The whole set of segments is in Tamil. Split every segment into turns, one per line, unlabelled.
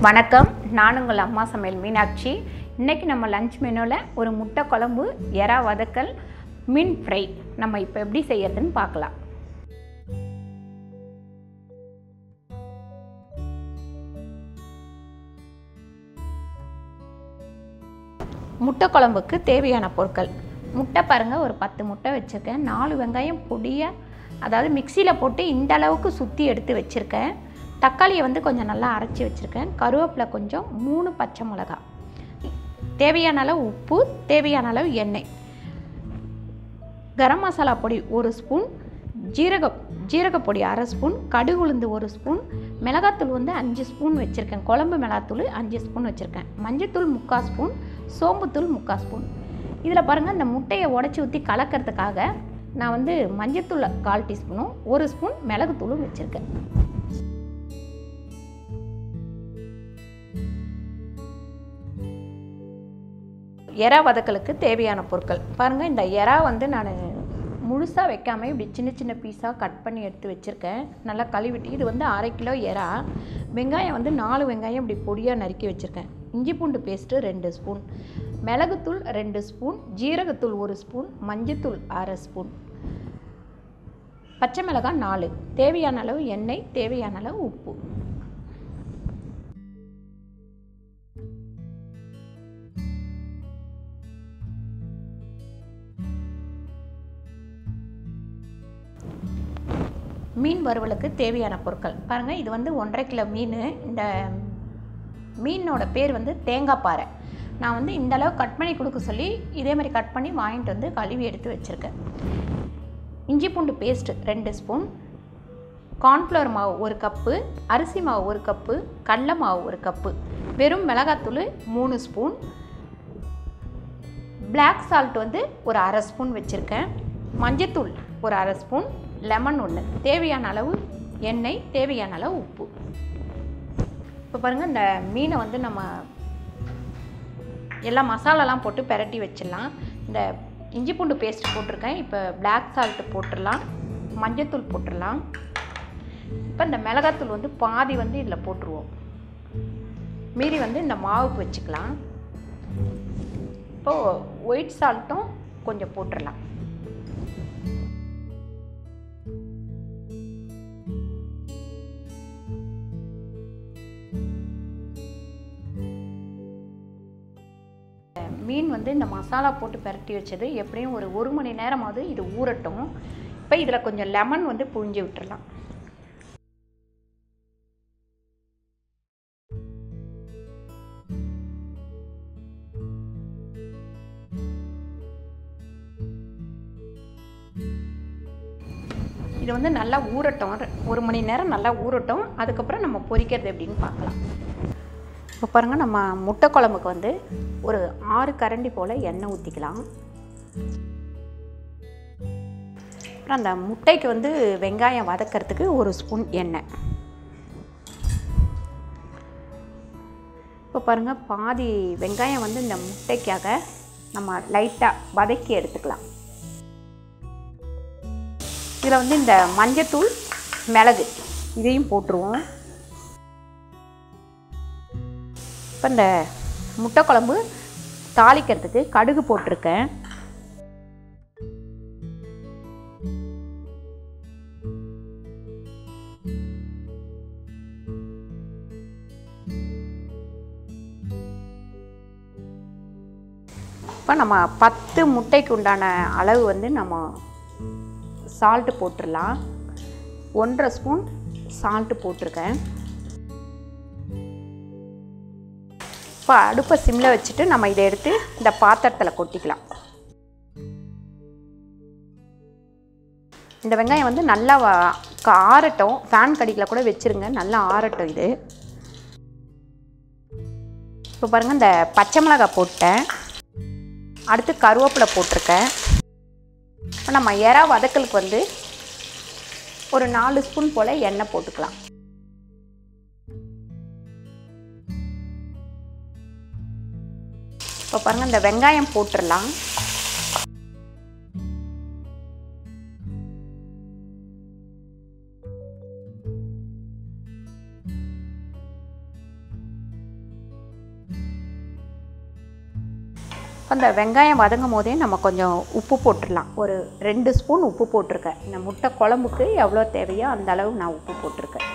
வணக்கம் நான் உங்கள் அம்மா சமையல் மீனாட்சி இன்றைக்கி நம்ம லஞ்ச் மெனுவில் ஒரு முட்டை குழம்பு எறா வதக்கல் மீன் ஃப்ரை நம்ம இப்போ எப்படி செய்யறதுன்னு பார்க்கலாம் முட்டை குழம்புக்கு தேவையான பொருட்கள் முட்டை பாருங்கள் ஒரு பத்து முட்டை வச்சுருக்கேன் நாலு வெங்காயம் பொடியாக அதாவது மிக்சியில் போட்டு இந்த அளவுக்கு சுற்றி எடுத்து வச்சுருக்கேன் தக்காளியை வந்து கொஞ்சம் நல்லா அரைச்சி வச்சுருக்கேன் கருவேப்பிலை கொஞ்சம் மூணு பச்சை மிளகா தேவையான அளவு உப்பு தேவையான அளவு எண்ணெய் கரம் மசாலா பொடி ஒரு ஸ்பூன் ஜீரக ஜீரகப்பொடி அரை ஸ்பூன் கடுகு உளுந்து ஒரு ஸ்பூன் மிளகாத்தூள் வந்து அஞ்சு ஸ்பூன் வச்சுருக்கேன் குழம்பு மிளகாத்தூள் அஞ்சு ஸ்பூன் வச்சுருக்கேன் மஞ்சத்தூள் முக்கால் ஸ்பூன் சோம்புத்தூள் முக்கால் ஸ்பூன் இதில் பாருங்கள் இந்த முட்டையை உடச்சி ஊற்றி கலக்கிறதுக்காக நான் வந்து மஞ்சத்தூள் கால் டீஸ்பூனும் ஒரு ஸ்பூன் மிளகுத்தூளும் வச்சுருக்கேன் எறா வதக்கலுக்கு தேவையான பொருட்கள் பாருங்கள் இந்த எறா வந்து நான் முழுசாக வைக்காமல் இப்படி சின்ன சின்ன பீஸாக கட் பண்ணி எடுத்து வச்சுருக்கேன் நல்லா கழுவிட்டு இது வந்து அரை கிலோ எறா வெங்காயம் வந்து நாலு வெங்காயம் இப்படி பொடியாக நறுக்கி வச்சுருக்கேன் இஞ்சி பூண்டு பேஸ்ட்டு ரெண்டு ஸ்பூன் மிளகுத்தூள் ரெண்டு ஸ்பூன் ஜீரகத்தூள் ஒரு ஸ்பூன் மஞ்சத்தூள் அரை ஸ்பூன் பச்சை மிளகாய் நாலு தேவையான அளவு எண்ணெய் தேவையான அளவு உப்பு மீன் வறுவலுக்கு தேவையான பொருட்கள் பாருங்கள் இது வந்து ஒன்றரை கிலோ மீன் இந்த மீனோட பேர் வந்து தேங்காய் பாறை நான் வந்து இந்த அளவு கட் பண்ணி கொடுக்க சொல்லி இதே மாதிரி கட் பண்ணி வாங்கிட்டு வந்து கழுவி எடுத்து வச்சுருக்கேன் இஞ்சி பூண்டு பேஸ்ட்டு ரெண்டு ஸ்பூன் கார்ன்ஃப்ளவர் மாவு ஒரு கப்பு அரிசி மாவு ஒரு கப்பு கடல மாவு ஒரு கப்பு வெறும் மிளகாத்தூள் மூணு ஸ்பூன் பிளாக் சால்ட் வந்து ஒரு அரை ஸ்பூன் வச்சுருக்கேன் மஞ்சத்தூள் ஒரு அரை ஸ்பூன் லெமன் ஒன்று தேவையான அளவு எண்ணெய் தேவையான அளவு உப்பு இப்போ பாருங்கள் இந்த மீனை வந்து நம்ம எல்லா மசாலாலாம் போட்டு பெரட்டி வச்சிடலாம் இந்த இஞ்சி பூண்டு பேஸ்ட் போட்டிருக்கேன் இப்போ பிளாக் சால்ட்டு போட்டுடலாம் மஞ்சத்தூள் போட்டுடலாம் இப்போ இந்த மிளகாத்தூள் வந்து பாதி வந்து இதில் போட்டுருவோம் மீறி வந்து இந்த மாவுக்கு வச்சுக்கலாம் இப்போது ஒயிட் சால்ட்டும் கொஞ்சம் போட்டுடலாம் மீன் வந்து இந்த மசாலா போட்டு பரட்டி வச்சது எப்படியும் ஒரு ஒரு மணி நேரமாவது இது ஊறட்டும் இப்போ இதில் கொஞ்சம் லெமன் வந்து புழிஞ்சு விட்டுறலாம் இது வந்து நல்லா ஊறட்டும் ஒரு மணி நேரம் நல்லா ஊறட்டும் அதுக்கப்புறம் நம்ம பொரிக்கிறது எப்படின்னு பார்க்கலாம் இப்போ பாருங்கள் நம்ம முட்டை குழம்புக்கு வந்து ஒரு ஆறு கரண்டி போல் எண்ணெய் ஊற்றிக்கலாம் அப்புறம் அந்த முட்டைக்கு வந்து வெங்காயம் வதக்கிறதுக்கு ஒரு ஸ்பூன் எண்ணெய் இப்போ பாருங்கள் பாதி வெங்காயம் வந்து இந்த முட்டைக்காக நம்ம லைட்டாக வதக்கி எடுத்துக்கலாம் இதில் வந்து இந்த மஞ்சத்தூள் மிளகு இதையும் போட்டுருவோம் இப்போ இந்த முட்டை குழம்பு தாளிக்கிறதுக்கு கடுகு போட்டிருக்கேன் இப்போ நம்ம பத்து முட்டைக்கு உண்டான அளவு வந்து நம்ம சால்ட்டு போட்டுடலாம் ஒன்றரை ஸ்பூன் சால்ட்டு போட்டிருக்கேன் இப்போ அடுப்பை சிம்மில் வச்சுட்டு நம்ம இதை எடுத்து இந்த பாத்திரத்தில் கொட்டிக்கலாம் இந்த வெங்காயம் வந்து நல்லா ஆறட்டும் ஃபேன் கடியில் கூட வச்சுருங்க நல்லா ஆறட்டும் இது இப்போ பாருங்கள் இந்த பச்சை மிளகாய் போட்டேன் அடுத்து கருவேப்பிலை போட்டிருக்கேன் இப்போ நம்ம எறா வதக்கலுக்கு வந்து ஒரு நாலு ஸ்பூன் போல் எண்ணெய் போட்டுக்கலாம் இப்போ பாருங்கள் இந்த வெங்காயம் போட்டுடலாம் அந்த வெங்காயம் வதங்கும் போதே நம்ம கொஞ்சம் உப்பு போட்டுடலாம் ஒரு ரெண்டு ஸ்பூன் உப்பு போட்டிருக்கேன் இந்த முட்டை குழம்புக்கு எவ்வளோ தேவையோ அந்த அளவு நான் உப்பு போட்டிருக்கேன்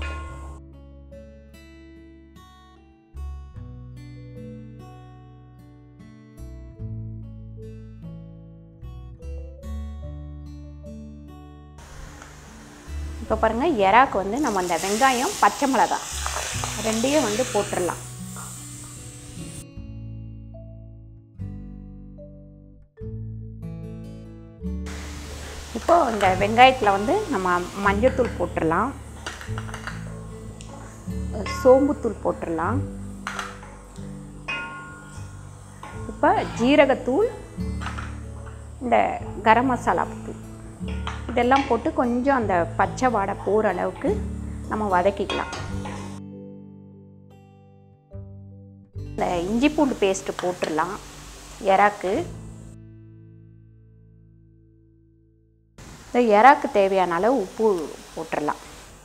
இப்போ பாருங்கள் எறாக்கு வந்து நம்ம அந்த வெங்காயம் பச்சை மிளகாய் ரெண்டையும் வந்து போட்டுடலாம் இப்போ இந்த வெங்காயத்தில் வந்து நம்ம மஞ்சள்தூள் போட்டுடலாம் சோம்புத்தூள் போட்டுடலாம் இப்போ ஜீரகத்தூள் இந்த கரம் மசாலா தூள் இதெல்லாம் போட்டு கொஞ்சம் அந்த பச்சை வாடை போகிற அளவுக்கு நம்ம வதக்கிக்கலாம் இந்த இஞ்சி பூண்டு பேஸ்ட்டு போட்டுடலாம் எறாக்கு இந்த எறாக்கு தேவையான அளவு உப்பு போட்டுடலாம்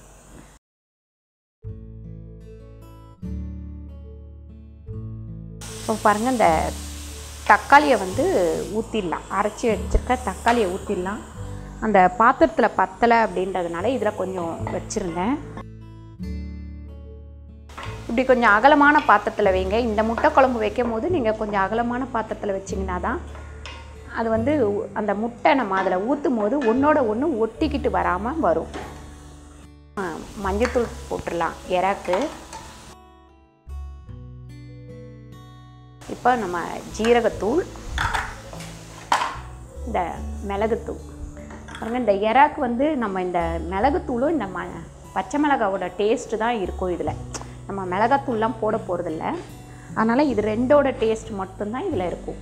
இப்போ பாருங்கள் இந்த தக்காளியை வந்து ஊற்றிடலாம் அரைச்சி வச்சுருக்க தக்காளியை ஊற்றிடலாம் அந்த பாத்திரத்தில் பத்தலை அப்படின்றதுனால இதில் கொஞ்சம் வச்சுருந்தேன் இப்படி கொஞ்சம் அகலமான பாத்திரத்தில் வைங்க இந்த முட்டை குழம்பு வைக்கும் போது நீங்கள் கொஞ்சம் அகலமான பாத்திரத்தில் வச்சிங்கன்னா தான் அது வந்து உ- அந்த முட்டை நம்ம அதில் ஊற்றும் போது ஒன்றோட ஒன்று ஒட்டிக்கிட்டு வராமல் வரும் ஆ, மஞ்சத்தூள் போட்டுடலாம் எறாக்கு இப்போ நம்ம ஜீரகத்தூள் இந்த மிளகுத்தூள் பாருங்க இந்த எறாக்கு வந்து நம்ம இந்த மிளகுத்தூளும் இந்த ம பச்சை மிளகாவோட டேஸ்ட்டு தான் இருக்கும் இதில் நம்ம மிளகாத்தூள்லாம் போட போகிறதில்ல அதனால் இது ரெண்டோட டேஸ்ட் மட்டும்தான் இதில் இருக்கும்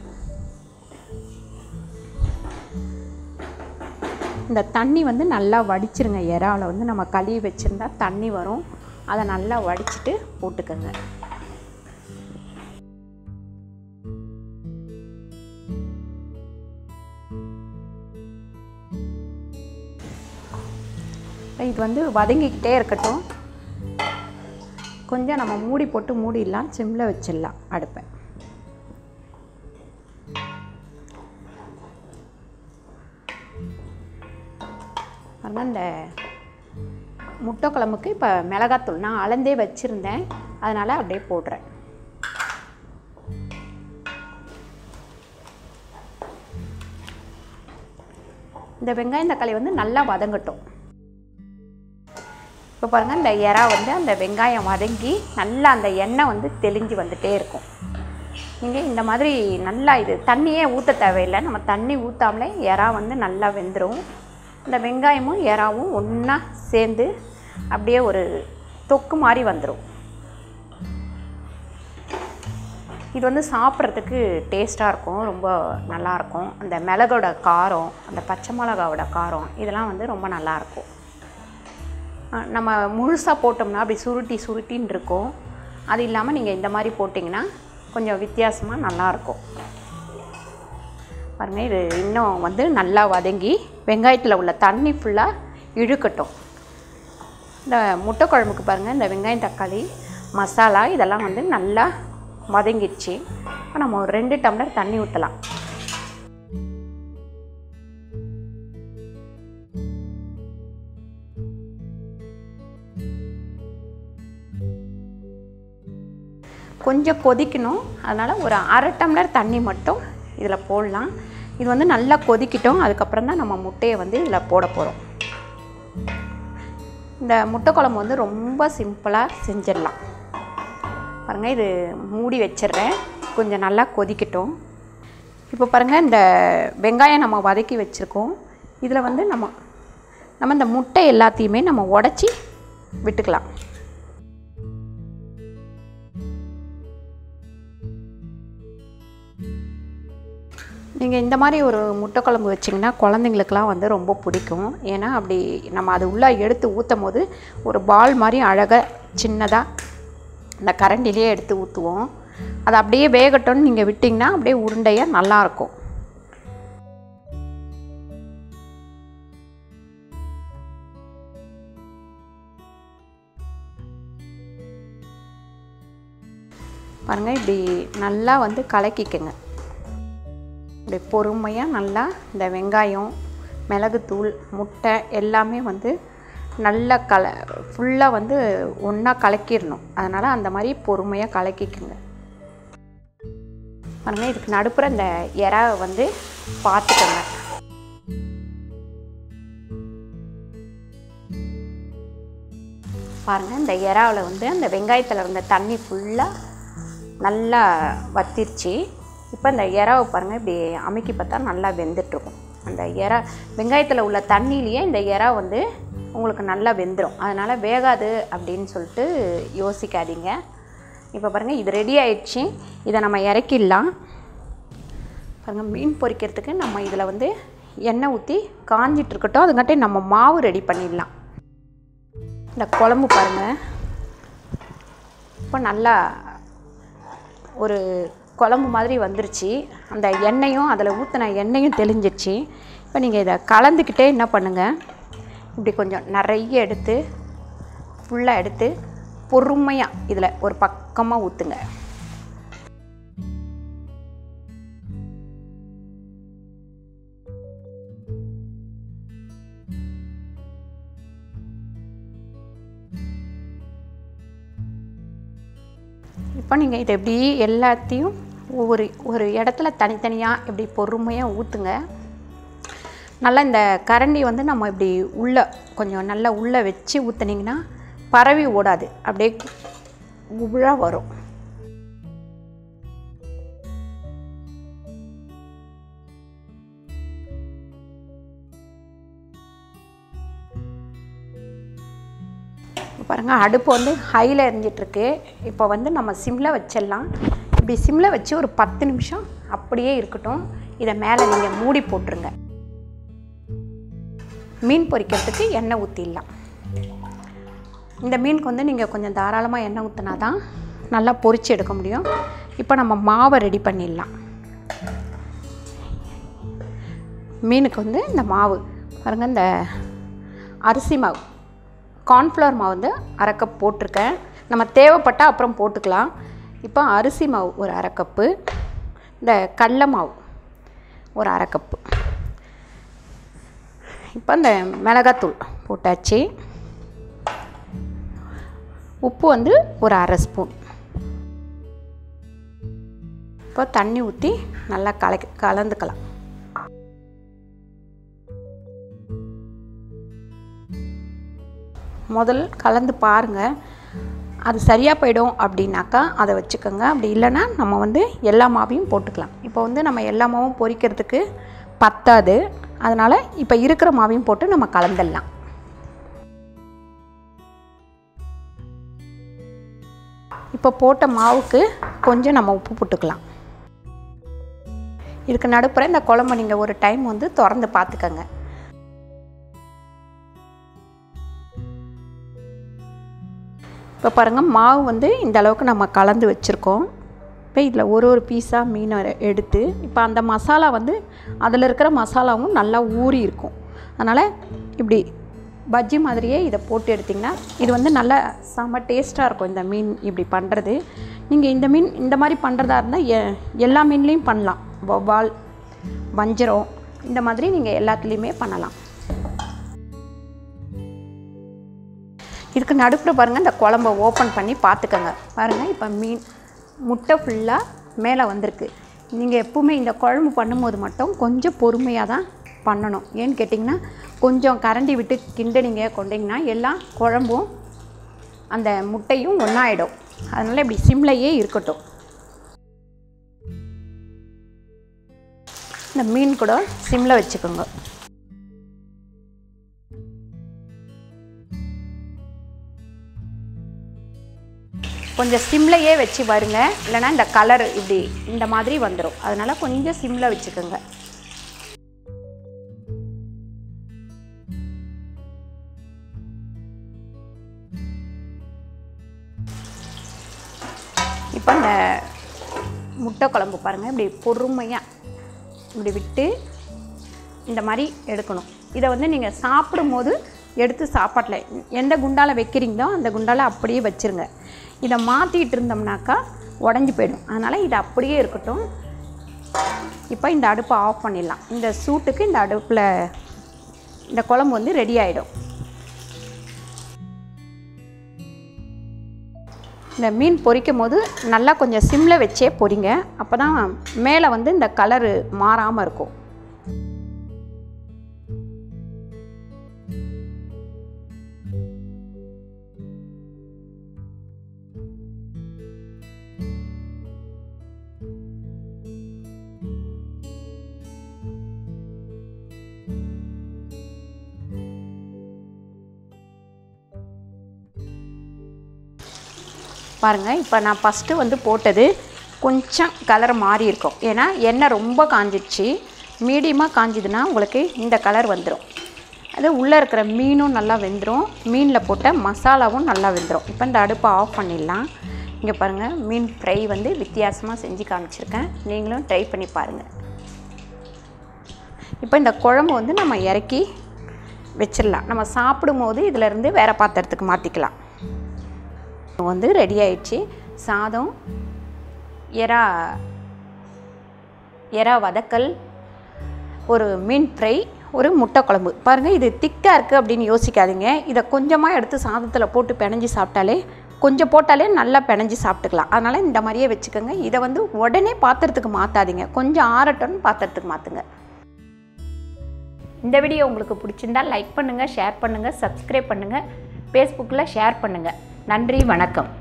இந்த தண்ணி வந்து நல்லா வடிச்சிருங்க இறால வந்து நம்ம கழுவி வச்சுருந்தா தண்ணி வரும் அதை நல்லா வடிச்சிட்டு போட்டுக்கோங்க இது வந்து வதங்கிக்கிட்டே இருக்கட்டும் கொஞ்சம் நம்ம மூடி போட்டு மூடிடலாம் சிம்மில் வச்சிடலாம் அடுப்பை பாருங்க இந்த முட்டை குழம்புக்கு இப்போ மிளகாத்தூள் நான் அளந்தே வச்சுருந்தேன் அதனால் அப்படியே போடுறேன் இந்த வெங்காயம் தக்காளி வந்து நல்லா வதங்கட்டும் இப்போ பாருங்கள் இந்த எறா வந்து அந்த வெங்காயம் வதங்கி நல்லா அந்த எண்ணெய் வந்து தெளிஞ்சு வந்துட்டே இருக்கும் நீங்கள் இந்த மாதிரி நல்லா இது தண்ணியே ஊற்ற தேவையில்லை நம்ம தண்ணி ஊற்றாமலே எறா வந்து நல்லா வெந்துடும் இந்த வெங்காயமும் எறாவும் ஒன்றா சேர்ந்து அப்படியே ஒரு தொக்கு மாதிரி வந்துடும் இது வந்து சாப்பிட்றதுக்கு டேஸ்ட்டாக இருக்கும் ரொம்ப நல்லாயிருக்கும் அந்த மிளகோட காரம் அந்த பச்சை மிளகாவோட காரம் இதெல்லாம் வந்து ரொம்ப நல்லாயிருக்கும் அஹ் நம்ம முழுசாக போட்டோம்னா அப்படி சுருட்டி சுருட்டின்னு இருக்கும் அது இல்லாமல் நீங்கள் இந்த மாதிரி போட்டிங்கன்னா கொஞ்சம் வித்தியாசமாக நல்லாயிருக்கும் பாருங்கள் இது இன்னும் வந்து நல்லா வதங்கி வெங்காயத்தில் உள்ள தண்ணி ஃபுல்லாக இழுக்கட்டும் இந்த முட்டை குழம்புக்கு பாருங்கள் இந்த வெங்காயம் தக்காளி மசாலா இதெல்லாம் வந்து நல்லா வதங்கிடுச்சு இப்போ நம்ம ஒரு ரெண்டு டம்ளர் தண்ணி ஊற்றலாம் கொஞ்சம் கொதிக்கணும் அதனால் ஒரு அரை டம்ளர் தண்ணி மட்டும் இதில் போடலாம் இது வந்து நல்லா கொதிக்கட்டும் அதுக்கப்புறம் தான் நம்ம முட்டையை வந்து இதில் போட போகிறோம் இந்த முட்டை குழம்பு வந்து ரொம்ப சிம்பிளாக செஞ்சிடலாம் பாருங்கள் இது மூடி வச்சிடுறேன் கொஞ்சம் நல்லா கொதிக்கட்டும் இப்போ பாருங்கள் இந்த வெங்காயம் நம்ம வதக்கி வச்சுருக்கோம் இதில் வந்து நம்ம நம்ம இந்த முட்டை எல்லாத்தையுமே நம்ம உடச்சி விட்டுக்கலாம் நீங்கள் இந்த மாதிரி ஒரு முட்டை குழம்பு வச்சிங்கன்னா குழந்தைங்களுக்குலாம் வந்து ரொம்ப பிடிக்கும் ஏன்னா அப்படி நம்ம அது உள்ளே எடுத்து ஊற்றும் போது ஒரு பால் மாதிரி அழகாக சின்னதாக இந்த கரண்டிலே எடுத்து ஊற்றுவோம் அது அப்படியே வேகட்டும்னு நீங்கள் விட்டிங்கன்னா அப்படியே உருண்டையாக நல்லாயிருக்கும் பாருங்கள் இப்படி நல்லா வந்து கலக்கிக்கங்க இப்படி பொறுமையாக நல்லா இந்த வெங்காயம் மிளகுத்தூள் முட்டை எல்லாமே வந்து நல்லா கல ஃபுல்லாக வந்து ஒன்றா கலக்கிடணும் அதனால் அந்த மாதிரி பொறுமையாக கலக்கிக்குங்க பாருங்க இதுக்கு நடுப்புற இந்த இறாவை வந்து பார்த்துக்கோங்க பாருங்கள் இந்த இறாவில் வந்து அந்த வெங்காயத்தில் இருந்த தண்ணி ஃபுல்லாக நல்லா வத்திருச்சு இப்போ இந்த இறாவை பாருங்கள் இப்படி அமைக்கி பார்த்தா நல்லா வெந்துட்டுருக்கும் அந்த இறா வெங்காயத்தில் உள்ள தண்ணியிலேயே இந்த இறா வந்து உங்களுக்கு நல்லா வெந்துடும் அதனால் வேகாது அப்படின்னு சொல்லிட்டு யோசிக்காதீங்க இப்போ பாருங்கள் இது ரெடி ஆயிடுச்சு இதை நம்ம இறக்கிடலாம் பாருங்கள் மீன் பொரிக்கிறதுக்கு நம்ம இதில் வந்து எண்ணெய் ஊற்றி காஞ்சிட்டு இருக்கட்டும் அதுங்காட்டி நம்ம மாவு ரெடி பண்ணிடலாம் இந்த குழம்பு பாருங்கள் இப்போ நல்லா ஒரு குழம்பு மாதிரி வந்துருச்சு அந்த எண்ணெயும் அதில் ஊற்றின எண்ணெயும் தெளிஞ்சிருச்சு இப்போ நீங்கள் இதை கலந்துக்கிட்டே என்ன பண்ணுங்கள் இப்படி கொஞ்சம் நிறைய எடுத்து ஃபுல்லாக எடுத்து பொறுமையாக இதில் ஒரு பக்கமாக ஊற்றுங்க இப்போ நீங்கள் இதை எப்படி எல்லாத்தையும் ஒவ்வொரு ஒரு இடத்துல தனித்தனியாக இப்படி பொறுமையாக ஊற்றுங்க நல்லா இந்த கரண்டி வந்து நம்ம இப்படி உள்ளே கொஞ்சம் நல்லா உள்ளே வச்சு ஊற்றுனீங்கன்னா பரவி ஓடாது அப்படியே குபுழாக வரும் இப்போ பாருங்கள் அடுப்பு வந்து ஹையில் எரிஞ்சிட்ருக்கு இப்போ வந்து நம்ம சிம்மில் வச்சிடலாம் இப்படி சிம்மில் வச்சு ஒரு பத்து நிமிஷம் அப்படியே இருக்கட்டும் இதை மேலே நீங்கள் மூடி போட்டுருங்க மீன் பொரிக்கிறதுக்கு எண்ணெய் ஊற்றிடலாம் இந்த மீனுக்கு வந்து நீங்கள் கொஞ்சம் தாராளமாக எண்ணெய் ஊற்றினா தான் நல்லா பொரிச்சு எடுக்க முடியும் இப்போ நம்ம மாவை ரெடி பண்ணிடலாம் மீனுக்கு வந்து இந்த மாவு பாருங்கள் இந்த அரிசி மாவு கார்ன்ஃப்ளவர் மாவு வந்து அரை கப் போட்டிருக்கேன் நம்ம தேவைப்பட்டால் அப்புறம் போட்டுக்கலாம் இப்போ அரிசி மாவு ஒரு அரை கப்பு இந்த கடல மாவு ஒரு அரை கப்பு இப்போ இந்த மிளகாத்தூள் போட்டாச்சு உப்பு வந்து ஒரு அரை ஸ்பூன் இப்போ தண்ணி ஊற்றி நல்லா கலக்கி கலந்துக்கலாம் முதல் கலந்து பாருங்கள் அது சரியாக போயிடும் அப்படின்னாக்கா அதை வச்சுக்கோங்க அப்படி இல்லைன்னா நம்ம வந்து எல்லா மாவையும் போட்டுக்கலாம் இப்போ வந்து நம்ம எல்லா மாவும் பொரிக்கிறதுக்கு பத்தாது அதனால் இப்போ இருக்கிற மாவையும் போட்டு நம்ம கலந்துடலாம் இப்போ போட்ட மாவுக்கு கொஞ்சம் நம்ம உப்பு போட்டுக்கலாம் இதுக்கு நடுப்புற இந்த குழம்பு நீங்கள் ஒரு டைம் வந்து திறந்து பார்த்துக்கங்க இப்போ பாருங்கள் மாவு வந்து இந்த அளவுக்கு நம்ம கலந்து வச்சுருக்கோம் இப்போ இதில் ஒரு ஒரு பீஸாக மீனை எடுத்து இப்போ அந்த மசாலா வந்து அதில் இருக்கிற மசாலாவும் நல்லா ஊறி இருக்கும் அதனால் இப்படி பஜ்ஜி மாதிரியே இதை போட்டு எடுத்திங்கன்னா இது வந்து நல்லா செம்ம டேஸ்ட்டாக இருக்கும் இந்த மீன் இப்படி பண்ணுறது நீங்கள் இந்த மீன் இந்த மாதிரி பண்ணுறதா இருந்தால் எ எல்லா மீன்லேயும் பண்ணலாம் வவ்வால் வஞ்சரம் இந்த மாதிரி நீங்கள் எல்லாத்துலேயுமே பண்ணலாம் இதுக்கு நடுப்புற பாருங்கள் இந்த குழம்ப ஓப்பன் பண்ணி பார்த்துக்கோங்க பாருங்கள் இப்போ மீன் முட்டை ஃபுல்லாக மேலே வந்திருக்கு நீங்கள் எப்பவுமே இந்த குழம்பு பண்ணும்போது மட்டும் கொஞ்சம் பொறுமையாக தான் பண்ணணும் ஏன்னு கேட்டிங்கன்னா கொஞ்சம் கரண்டி விட்டு கிண்டனிங்க கொண்டிங்கன்னா எல்லாம் குழம்பும் அந்த முட்டையும் ஒன்றாயிடும் அதனால் இப்படி சிம்லையே இருக்கட்டும் இந்த மீன் கூட சிம்மில் வச்சுக்கோங்க கொஞ்சம் சிம்லையே வச்சு வருங்க இல்லைனா இந்த கலர் இப்படி இந்த மாதிரி வந்துடும் அதனால் கொஞ்சம் சிம்மில் வச்சுக்கோங்க இப்போ இந்த முட்டை குழம்பு பாருங்கள் இப்படி பொறுமையாக இப்படி விட்டு இந்த மாதிரி எடுக்கணும் இதை வந்து நீங்கள் சாப்பிடும்போது எடுத்து சாப்பாட்டில் எந்த குண்டால் வைக்கிறீங்களோ அந்த குண்டால் அப்படியே வச்சுருங்க இதை மாற்றிட்டு இருந்தோம்னாக்கா உடஞ்சி போயிடும் அதனால் இது அப்படியே இருக்கட்டும் இப்போ இந்த அடுப்பை ஆஃப் பண்ணிடலாம் இந்த சூட்டுக்கு இந்த அடுப்பில் இந்த குழம்பு வந்து ரெடி ஆகிடும் இந்த மீன் பொரிக்கும் போது நல்லா கொஞ்சம் சிம்மில் வச்சே பொரிங்க அப்போ தான் மேலே வந்து இந்த கலரு மாறாமல் இருக்கும் பாருங்கள் இப்போ நான் ஃபஸ்ட்டு வந்து போட்டது கொஞ்சம் கலர் மாறி இருக்கும் ஏன்னா எண்ணெய் ரொம்ப காஞ்சிடுச்சு மீடியமாக காஞ்சிதுன்னா உங்களுக்கு இந்த கலர் வந்துடும் அது உள்ளே இருக்கிற மீனும் நல்லா வெந்துடும் மீனில் போட்ட மசாலாவும் நல்லா வெந்துடும் இப்போ இந்த அடுப்பை ஆஃப் பண்ணிடலாம் இங்கே பாருங்கள் மீன் ஃப்ரை வந்து வித்தியாசமாக செஞ்சு காமிச்சிருக்கேன் நீங்களும் ட்ரை பண்ணி பாருங்கள் இப்போ இந்த குழம்பு வந்து நம்ம இறக்கி வச்சிடலாம் நம்ம சாப்பிடும்போது இதிலேருந்து வேறு பாத்திரத்துக்கு மாற்றிக்கலாம் வந்து ரெடி ஆயிடுச்சு சாதம் எறா எறா வதக்கல் ஒரு மீன் ஃப்ரை ஒரு முட்டை குழம்பு பாருங்கள் இது திக்காக இருக்குது அப்படின்னு யோசிக்காதீங்க இதை கொஞ்சமாக எடுத்து சாதத்தில் போட்டு பிணைஞ்சி சாப்பிட்டாலே கொஞ்சம் போட்டாலே நல்லா பிணைஞ்சி சாப்பிட்டுக்கலாம் அதனால் இந்த மாதிரியே வச்சுக்கோங்க இதை வந்து உடனே பாத்திரத்துக்கு மாற்றாதீங்க கொஞ்சம் ஆறட்டும்னு பாத்திரத்துக்கு மாற்றுங்க இந்த வீடியோ உங்களுக்கு பிடிச்சிருந்தா லைக் பண்ணுங்கள் ஷேர் பண்ணுங்கள் சப்ஸ்கிரைப் பண்ணுங்கள் ஃபேஸ்புக்கில் ஷேர் பண்ணுங்கள் நன்றி வணக்கம்